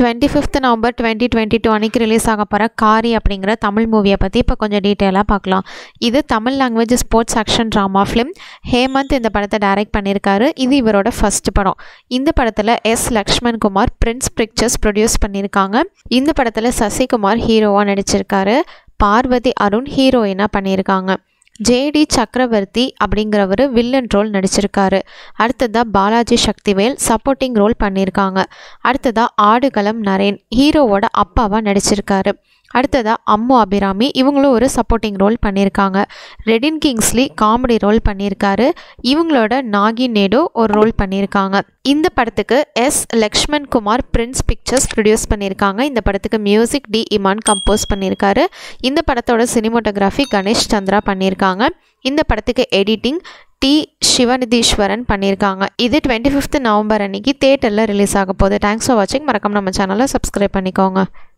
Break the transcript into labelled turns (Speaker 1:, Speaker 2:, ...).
Speaker 1: twenty fifth November twenty twenty two அன்றைக்கி release ஆக போகிற காரி அப்படிங்கிற தமிழ் மூவியை பற்றி இப்போ கொஞ்சம் டீட்டெயிலாக பார்க்கலாம் இது Tamil language sports action drama film Hemanth இந்த படத்தை டைரக்ட் பண்ணியிருக்காரு இது இவரோட ஃபர்ஸ்ட் படம் இந்த படத்தில் S Lakshman Kumar Prince Pictures produce பண்ணியிருக்காங்க இந்த படத்தில் சசிகுமார் ஹீரோவாக நடிச்சிருக்காரு பார்வதி அருண் ஹீரோயினாக பண்ணியிருக்காங்க ஜேடி சக்கரவர்த்தி அப்படிங்கிறவர் வில்லன் ரோல் நடிச்சிருக்காரு அடுத்ததாக பாலாஜி சக்திவேல் சப்போர்ட்டிங் ரோல் பண்ணியிருக்காங்க அடுத்ததாக ஆடுகளம் நரேன் ஹீரோவோட அப்பாவாக நடிச்சிருக்காரு அடுத்ததாக அம்மு அபிராமி இவங்களும் ஒரு சப்போர்ட்டிங் ரோல் பண்ணியிருக்காங்க ரெடின் கிங்ஸ்லி காமெடி ரோல் பண்ணியிருக்காரு இவங்களோட நாகி நேடு ஒரு ரோல் பண்ணியிருக்காங்க இந்த படத்துக்கு S Lakshman Kumar Prince Pictures produce பண்ணியிருக்காங்க இந்த படத்துக்கு மியூசிக் டி இமான் கம்போஸ் பண்ணியிருக்காரு இந்த படத்தோட சினிமோட்டோகிராஃபி கணேஷ் சந்திரா பண்ணியிருக்காங்க இந்த படத்துக்கு எடிட்டிங் டி சிவநிதீஸ்வரன் பண்ணியிருக்காங்க இது டுவெண்ட்டி ஃபிஃப்த் நவம்பர் அன்னைக்கு தேட்டரில் ரிலீஸ் ஆக போகுது தேங்க்ஸ் ஃபார் வாட்சிங் மறக்காம நம்ம சேனலை சப்ஸ்கிரைப் பண்ணிக்கோங்க